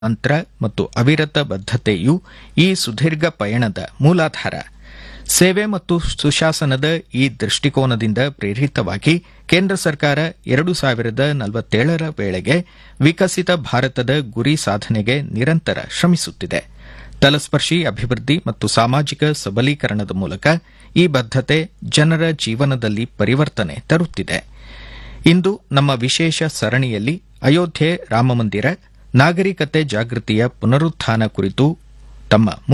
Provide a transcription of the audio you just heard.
ಮಂತ್ರ ಮತ್ತು ಅವಿರತ ಬದ್ಧತೆಯು ಈ ಸುದೀರ್ಘ ಪಯಣದ ಮೂಲಾಧಾರ ಸೇವೆ ಮತ್ತು ಸುಶಾಸನದ ಈ ದೃಷ್ಟಿಕೋನದಿಂದ ಪ್ರೇರಿತವಾಗಿ ಕೇಂದ್ರ ಸರ್ಕಾರ ಎರಡು ಸಾವಿರದ ನಲವತ್ತೇಳರ ವೇಳೆಗೆ ವಿಕಸಿತ ಭಾರತದ ಗುರಿ ಸಾಧನೆಗೆ ನಿರಂತರ ಶ್ರಮಿಸುತ್ತಿದೆ ತಲಸ್ಪರ್ಶಿ ಅಭಿವೃದ್ಧಿ ಮತ್ತು ಸಾಮಾಜಿಕ ಸಬಲೀಕರಣದ ಮೂಲಕ ಈ ಬದ್ಧತೆ ಜನರ ಜೀವನದಲ್ಲಿ ಪರಿವರ್ತನೆ ತರುತ್ತಿದೆ ಇಂದು ನಮ್ಮ ವಿಶೇಷ ಸರಣಿಯಲ್ಲಿ ಅಯೋಧ್ಯೆ ರಾಮಮಂದಿರ ನಾಗರಿಕತೆ ಜಾಗೃತಿಯ ಪುನರುತ್ಥಾನ ಕುರಿತು ತಮ್ಮ